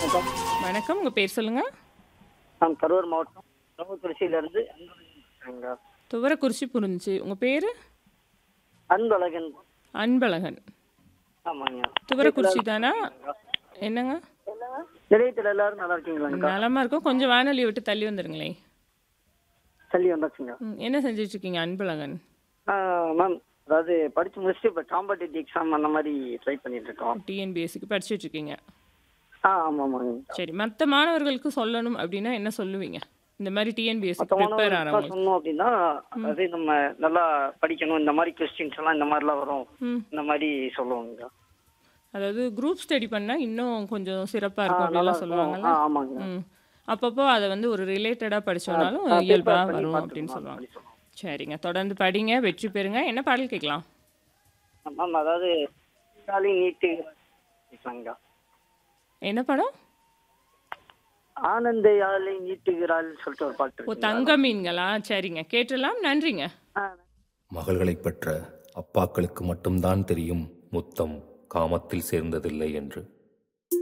வணக்கம் வணக்கம் உங்கள் பேர் சொல்லுங்கள் நான் கரூர் மாவட்டம் திருச்சியிலிருந்து அன்பழகன் துவரக்குறிச்சி புரிஞ்சு உங்கள் பேர் அன்பழகன் அன்பழகன் ஆமாங்க துவரக்குறிச்சி தானா என்னங்க நிலையத்தில் எல்லாரும் நல்லா இருக்கீங்களாங்கக்கா நலமா இருக்கும் கொஞ்சம் வானொலி விட்டு தள்ளி வந்துருங்களேன் தள்ளி வந்தாச்சுங்க ம், என்ன செஞ்சுட்டு இருக்கீங்க அன்பழகன் மேம் அதாவது படிச்சு முடிச்சுட்டு இப்போ காம்படிட்டிவ் எக்ஸாம் அந்த மாதிரி ட்ரை பண்ணிட்டு இருக்கோம் டிஎன்பிஎஸ்சிக்கு படிச்சுட்டு இருக்கீங்க ஆ ஆமாம் ஆமாங்க சரி மற்ற மாணவர்களுக்கு சொல்லணும் அப்படின்னா என்ன சொல்லுவீங்க இந்த மாதிரி டிஎன்பிஎஸ்சிக்கு ப்ரிப்பேர் மாணவர்களுக்கு ஆகிறவங்களுக்கு சொன்னோம் அப்படின்னா அதாவது நம்ம நல்லா படிக்கணும் இந்த மாதிரி கொஸ்டின்ஸ் எல்லாம் இந்த மாதிரிலாம் வரும் ம் இந்த மாதிரி சொல்லுவாங்க அதாவது குரூப் ஸ்டடி பண்ணால் இன்னும் கொஞ்சம் சிறப்பாக இருக்கும் நல்லா அப்படிலாம் இருக்கும் சொல்லுவாங்கல்ல ஆ ஆமாங்க ம் அப்பப்போ அதை வந்து ஒரு ரிலேட்டடாக படிச்சோம்னாலும் ஆ, இயல்பாக prepare பண்ணி வரும் அப்படின்னு பார்த்துக்கணும், சொல்லுவாங்க அப்படி சொல்லுவாங்க. சரிங்க தொடர்ந்து படிங்க வெற்றி பெறுங்க என்ன பாடல் கேட்கலாம் மேம் அதாவது காலி நீட்டு இருக்காங்க என்ன படம் ஆனந்த யாழை நீட்டுகிறாள் சொல்லிட்டு ஒரு பாட்டு ஓ இருக்குங்க. தங்க மீன்களா சரிங்க கேட்டலாம் நன்றிங்க ஆ, மகள்களைப் பெற்ற அப்பாக்களுக்கு மட்டும்தான் தெரியும் முத்தம் காமத்தில் சேர்ந்ததில்லை என்று